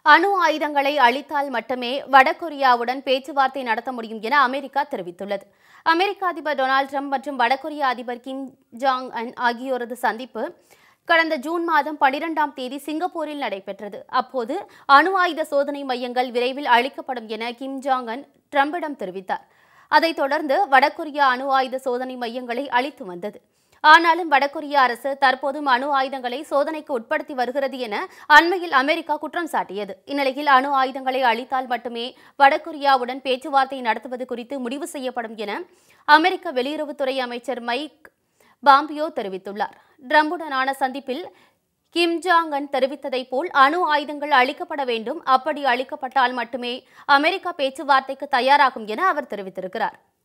அணு ஆயுதங்களை அளித்தால் மட்டுமே வடகொரியாவுடன் பேச்சுவார்த்தை நடத்த முடியும் என அமெரிக்கா தெரிவித்துள்ளது அமெரிக்க அதிபர் டொனால்டு ட்ரம்ப் மற்றும் வடகொரிய அதிபர் கிம் ஜாங் அன் ஆகியோரது சந்திப்பு கடந்த ஜூன் மாதம் பனிரெண்டாம் தேதி சிங்கப்பூரில் நடைபெற்றது அப்போது அணு ஆயுத சோதனை மையங்கள் விரைவில் அளிக்கப்படும் என கிம் ஜாங் அன் ட்ரம்பிடம் தெரிவித்தார் அதைத் தொடர்ந்து வடகொரியா அணு ஆயுத சோதனை மையங்களை அளித்து வந்தது ஆனாலும் வடகொரிய அரசு தற்போதும் அணு ஆயுதங்களை சோதனைக்கு உட்படுத்தி வருகிறது என அண்மையில் அமெரிக்கா குற்றம் சாட்டியது இந்நிலையில் அணு ஆயுதங்களை அளித்தால் மட்டுமே வடகொரியாவுடன் பேச்சுவார்த்தை நடத்துவது குறித்து முடிவு செய்யப்படும் என அமெரிக்க வெளியுறவுத்துறை அமைச்சர் மைக் பாம்பியோ தெரிவித்துள்ளார் ட்ரம்புடனான சந்திப்பில் கிம் ஜாங் அன் தெரிவித்ததைப் போல் அணு ஆயுதங்கள் அளிக்கப்பட வேண்டும் அப்படி அளிக்கப்பட்டால் மட்டுமே அமெரிக்கா பேச்சுவார்த்தைக்கு தயாராகும் என அவர் தெரிவித்திருக்கிறார்